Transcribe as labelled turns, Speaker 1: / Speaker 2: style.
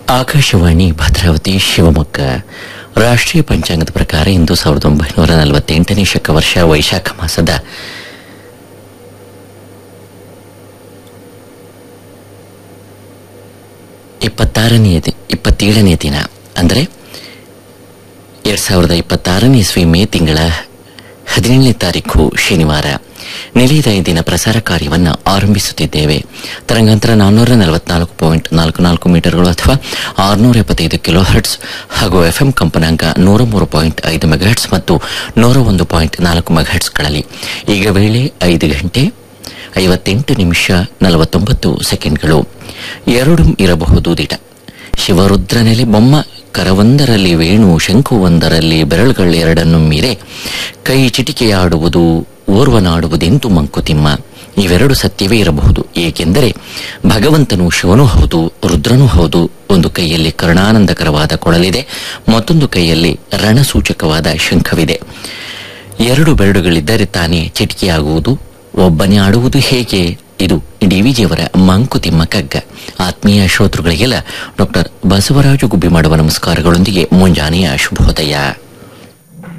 Speaker 1: ಆಕಾಶವಾಣಿ ಭದ್ರಾವತಿ ಶಿವಮೊಗ್ಗ ರಾಷ್ಟ್ರೀಯ ಪಂಚಾಂಗದ ಪ್ರಕಾರ ಇಂದು ಸಾವಿರದ ಒಂಬೈನೂರ ನಲವತ್ತೆಂಟನೇ ಶಕ ವರ್ಷ ವೈಶಾಖ ಮಾಸದ ಇಪ್ಪತ್ತಾರನೇ ದಿ- ಇಪ್ಪತ್ತೇಳನೇ ದಿನ ಅಂದರೆ ಎರಡ್ ಸಾವಿರದ ಇಪ್ಪತ್ತಾರನೇ ಇಸ್ವಿ ಮೇ ತಿಂಗಳ ಹದಿನೇಳನೇ ತಾರೀಕು ಶನಿವಾರ ನಿಲಯದ ಈ ದಿನ ಪ್ರಸಾರ ಕಾರ್ಯವನ್ನು ಆರಂಭಿಸುತ್ತಿದ್ದೇವೆ ತರಂಗಾಂತರ ನಾನ್ನೂರ ನಲವತ್ನಾಲ್ಕು ಪಾಯಿಂಟ್ ನಾಲ್ಕು ನಾಲ್ಕು ಮೀಟರ್ಗಳು ಅಥವಾ ಆರುನೂರ ಎಪ್ಪತ್ತೈದು ಕಿಲೋ ಹರ್ಟ್ಸ್ ಹಾಗೂ ಎಫ್ಎಂ ಕಂಪನಾಂಕ ನೂರ ಮೂರು ಪಾಯಿಂಟ್ ಐದು ಮೆಗಾಹರ್ಟ್ಸ್ ಮತ್ತು ನೂರ ಒಂದು ಪಾಯಿಂಟ್ ನಾಲ್ಕು ಮೆಗಾಹರ್ಟ್ಸ್ಗಳಲ್ಲಿ ಈಗ ವೇಳೆ ಐದು ಗಂಟೆ ಐವತ್ತೆಂಟು ನಿಮಿಷ ನಲವತ್ತೊಂಬತ್ತು ಸೆಕೆಂಡ್ಗಳು ಎರಡು ಇರಬಹುದು ದಿಟ ಶಿವರುದ್ರನೆಲೆ ಬೊಮ್ಮ ಕರವೊಂದರಲ್ಲಿ ವೇಣು ಶಂಕುವೊಂದರಲ್ಲಿ ಬೆರಳುಗಳೆರಡನ್ನು ಮೀರೆ ಕೈ ಚಿಟಿಕೆಯಾಡುವುದು ಓರ್ವನಾಡುವುದೆಂತು ಮಂಕುತಿಮ್ಮ ಇವೆರಡು ಸತ್ಯವೇ ಇರಬಹುದು ಏಕೆಂದರೆ ಭಗವಂತನು ಶಿವನೂ ಹೌದು ರುದ್ರನೂ ಹೌದು ಒಂದು ಕೈಯಲ್ಲಿ ಕರುಣಾನಂದಕರವಾದ ಕೊಳಲಿದೆ ಮತ್ತೊಂದು ಕೈಯಲ್ಲಿ ರಣಸೂಚಕವಾದ ಶಂಖವಿದೆ ಎರಡು ಬೆರಡುಗಳಿದ್ದರೆ ತಾನೇ ಚಿಟಿಕೆಯಾಗುವುದು ಒಬ್ಬನೇ ಆಡುವುದು ಹೇಗೆ ಇದು ಡಿವಿಜಿಯವರ ಮಂಕುತಿಮ್ಮ ಕಗ್ಗ ಆತ್ಮೀಯ ಶ್ರೋತೃಗಳಿಗೆಲ್ಲ ಡಾಕ್ಟರ್ ಬಸವರಾಜು ಗುಬ್ಬಿ ಮಾಡುವ ನಮಸ್ಕಾರಗಳೊಂದಿಗೆ ಮುಂಜಾನೆಯ ಶುಭೋದಯ